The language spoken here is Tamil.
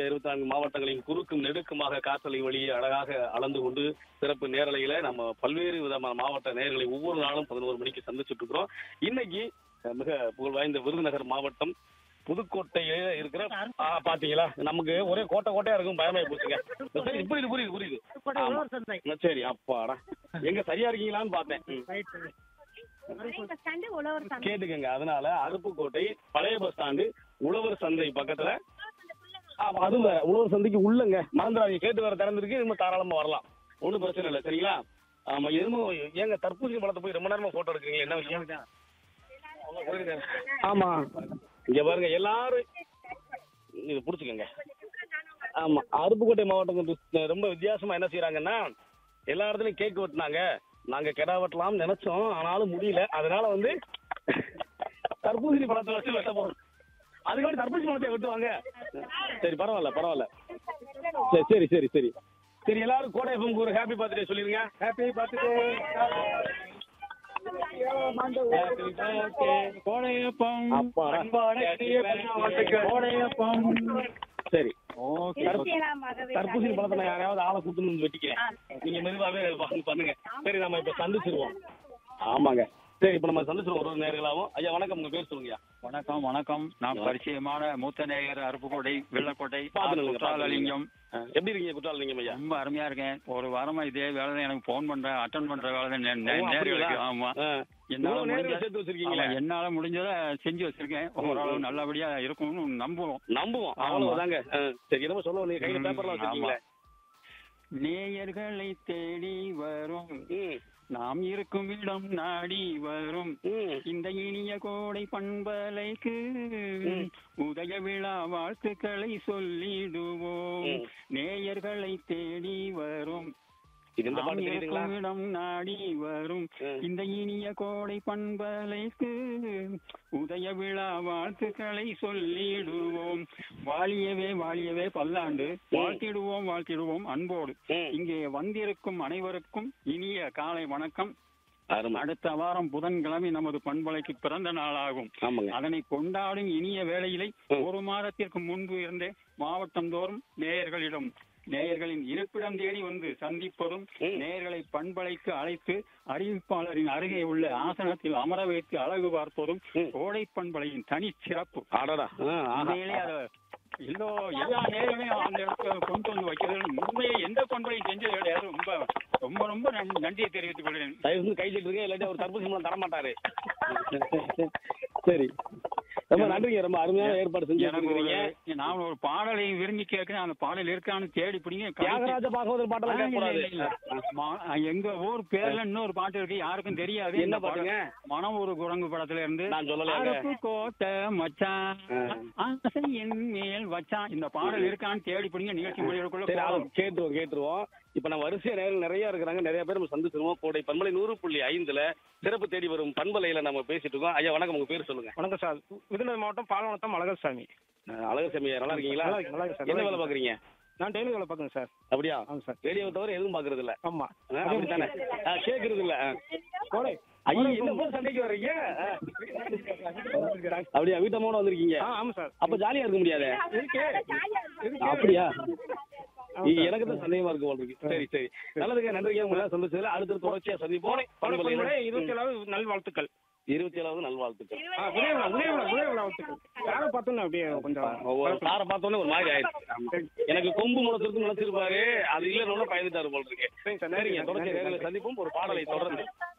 இருக்கக்கூடிய இருபத்தி நான்கு மாவட்டங்களின் குறுக்கும் நெடுக்குமாக காற்றலை வழியே அழகாக அளந்து கொண்டு சிறப்பு நேரலையில நம்ம பல்வேறு விதமான மாவட்ட நேர்களை ஒவ்வொரு நாளும் பதினோரு மணிக்கு சந்திச்சுட்டு இருக்கிறோம் இன்னைக்கு அஹ், மிக புகழ் வாய்ந்த விருதுநகர் மாவட்டம் புதுக்கோட்டையில இருக்கிற ஆ, பாத்தீங்களா நமக்கு ஒரே கோட்டை கோட்டையா இருக்கும் பயமாயி போச்சுங்க சரி புரியுது புரியுது புரியுது ஆமா. சரி அப்பாடா எங்க சரியா இருக்கீங்களான்னு பார்த்தேன் ம். பஸ் ஸ்டாண்டு உழவர் சந்தை கேட்டுக்கங்க அதனால அருப்புக்கோட்டை பழைய பஸ் ஸ்டாண்டு உழவர் சந்தை பக்கத்துல ஆமா, அது வேற. உழவர் சந்தைக்கு உள்ளங்க மறந்துடாதீங்க கேட்டு வேற திறந்திருக்கு இன்னும் தாராளமா வரலாம் ஒண்ணும் பிரச்சனை இல்லை சரிங்களா ஆமா எதுவும் ஏங்க தர்பூசணி பழத்தை போய் ரொம்ப நேரமா போட்டோ எடுக்கிறீங்க என்ன விஷயம் ஆமா இங்க பாருங்க எல்லாரும் இது புடிச்சுக்கங்க ஆமா அருப்புக்கோட்டை மாவட்டம் வந்து ரொம்ப வித்தியாசமா என்ன செய்யறாங்கன்னா எல்லா இடத்துலயும் கேக் வெட்டினாங்க நாங்க கெடா வெட்டலாம்னு நினைச்சோம் ஆனாலும் முடியல அதனால வந்து தர்பூசணி பழத்தை வச்சு வெட்ட போறோம் அதுக்கு தர்பூசணி பழத்தை வெட்டுவாங்க சரி பரவாயில்ல பரவாயில்ல சரி சரி சரி சரி சரி எல்லாரும் கோடை எஃப்எம் ஒரு ஹாப்பி பர்த்டே சொல்லிருங்க ஹாப்பி பர்த்டே கோடையப்பம் அப்பாடா. கோடையப்பம் சரி ஓகே திருச்சியலாமாகவே தர்பூசணி பழத்தை நான் யாரையாவது ஆளை கூட்டு வந்து வெட்டிக்கிறேன் நீங்க மெதுவாவே வந்து பண்ணுங்க சரி நம்ம இப்ப சந்திச்சிருவோம் ஆமாங்க சரி இப்ப நம்ம சந்திச்சிருவோம் ஒரு ஒரு நேர்களாவும் ஐயா வணக்கம் உங்க பேர் சொல்லுங்க வணக்கம் வணக்கம் நான் பரிச்சயமான மூத்த நேயர் அருப்புக்கோட்டை வெள்ளக்கோட்டை பாத்துருங்க, குற்றாலலிங்கம் எப்படி இருக்கீங்க குற்றாலலிங்கம் ஐயா ரொம்ப அருமையா இருக்கேன் ஒரு வாரமா இதே வேலை தான் எனக்கு போன் பண்றேன் அட்டன் பண்ற வேலை தான் நே- ஓ, நே- அப்படிங்களா? நேர்களுக்கு ஆமா ஆ. என்னால இவ்வளவு நேரம் முடிஞ்ச- சேர்த்து வச்சிருக்கீங்களே ஆமா, என்னால முடிஞ்சதை செஞ்சு வச்சிருக்கேன் ஓரளவு நல்லபடியா இருக்கும்னு நம்புவோம் நம்புவோம் ஆமா. அவ்வளவுதாங்க ஆ, சரி என்னமோ சொல்ல நீங்க கையில ம், பேப்பர்லாம் வச்சிருக்கீங்களே நேயர்களை தேடி வரும் ம், நாம் இருக்கும் இடம் நாடி வரும் ம். இந்த இனிய கோடை பண்பலைக்கு ம். உதய விழா வாழ்த்துக்களை சொல்லிடுவோம் ம். நேயர்களை தேடி வரும் இது இந்த நாம் பாட்டு தெரியுதுங்களா இருக்கும் இடம் நாடி வரும் ம். இந்த இனிய கோடை பண்பலைக்கு உதய விழா வாழ்த்துக்களை சொல்லிடுவோம் வாழியவே வாழியவே பல்லாண்டு வாழ்த்திடுவோம் வாழ்த்திடுவோம் அன்போடு ம். இங்கே வந்திருக்கும் அனைவருக்கும் இனிய காலை வணக்கம் அருமை அடுத்த வாரம் புதன்கிழமை நமது பண்பலைக்கு பிறந்த நாளாகும் ஆமாங்க அதனை கொண்டாடும் இனிய வேளையிலே ம். ஒரு மாதத்திற்கு முன்பு இருந்தே மாவட்டம் தோறும் நேயர்களிடம் நேயர்களின் இருப்பிடம் தேடி வந்து சந்திப்பதும் ம். நேயர்களை பண்பலைக்கு அழைத்து அறிவிப்பாளரின் அருகே உள்ள ஆசனத்தில் அமர வைத்து அழகு பார்ப்பதும் ம். கோடை பண்பலையின் தனி சிறப்பு அடடா ஆ, ஆஹா. உண்மையிலே அத எல்லோ எல்லா நேரங்களையும் அந்த இடத்துல கொண்டு வந்து வைக்கிறது உண்மையை எந்த பண்பலையும் செஞ்சது கிடையாது ரொம்ப ரொம்ப ரொம்ப நன்- நன்றியை தெரிவித்துக் கொள்கிறேன் தயவு செஞ்சு கை தட்டுங்க இல்லாட்டி அவர் தர்பூசணி பழம் தர மாட்டாரு சரி ரொம்ப நன்றிங்க ரொம்ப அருமையான ஏற்பாடு செஞ்சு எனக்கு வச்சிருக்கீங்க. ஒரு நான் ஒரு பாடலை விரும்பி கேட்கிறேன் அந்த பாடல் இருக்கான்னு தேடி பிடிங்க தியாகராஜ பாகவதர் பாட்டெல்லாம் ஆ, கேட்க இல்ல, இல்ல, கூடாது இல்ல. மா- எங்க ஊர் பேர்ல இன்னொரு பாட்டு இருக்கு யாருக்கும் தெரியாது என்ன இந்த பாட்டு- பாட்டுங்க? மனம் ஒரு குரங்கு படத்துல இருந்து நான் சொல்லலையாங்க. அருப்பு கோட்டை மச்சான் ஆ. ஆசை என் மேல் வச்சான் இந்த பாடல் இருக்கான்னு தேடி பிடிங்க நிகழ்ச்சி முடிவுக்குள்ள சரி அதை போகலாம். கேட்டுருவோம் கேட்டுருவோம் இப்ப நம்ம வரிசையா நேரம் நிறைய இருக்கிறாங்க நிறைய பேர் நம்ம சந்திச்சிருவோம் கோடை பண்பலை நூறு புள்ளி ஐந்துல சிறப்பு தேடி வரும் பண்பலையில நம்ம பேசிட்டு இருக்கோம் ஐயா வணக்கம் உங்க பேர் சொல்லுங்க வணக்கம் சார் விருதுநகர் மாவட்டம் பாலவனத்தம் அழகர்சாமி அஹ், அழகர் சாமி நல்லா இருக்கீங்களா நல்லா இருக்கு, நல்லா இருக்கு சார், என்ன நல்லா வேலை பாக்குறீங்க நான் டெய்லி வேலை பார்க்குறேன் சார் அப்படியா ஆமாம் சார் ரேடியோ தவிர எதுவும் பாக்குறது இல்ல ஆமா அஹ், அப்படித்தானே அஹ், கேக்குறது இல்ல அஹ். கோடை ஐயா என்ன போய் சண்டைக்கு வர்றீங்க அஹ். அப்படியா வீட்டம்மோட வந்திருக்கீங்க ஆ ஆமாம் சார் அப்ப ஜாலியா இருக்க முடியாதே இருக்கு அப்படியா ஆமா இ- சார். எனக்கு தான் சந்தேகமா இருக்கு போல இருக்கு சரி சரி நல்லதுங்க நன்றிங்க உங்களை சந்திச்சதுல அடுத்து தொடர்ச்சியா சந்திப்போம் கோடை பண்பலையில. பண்பலை இருபத்தி ஏழாவது நல்வாழ்த்துக்கள் இருபத்தி ஏழாவது நல்வாழ்த்துக்கள் ஆ உதய விழா உதய விழா உதய விழா வாழ்த்துக்கள் யாரை பார்த்தோன்னு அப்படியே கொஞ்சம் ஒரு காரை பார்த்தோன்னே ஒரு மாதிரி ஆயிடுச்சு எனக்கு கொம்பு முளைச்சிருக்கு முளைச்சிருப்பாரு அது இல்லைன்னு பயந்துட்டாரு போல இருக்கு சரிங்க சார் சரிங்க தொடர்ச்சி நேரில் சந்திப்போம் ஒரு பாடலை தொடர்ந்து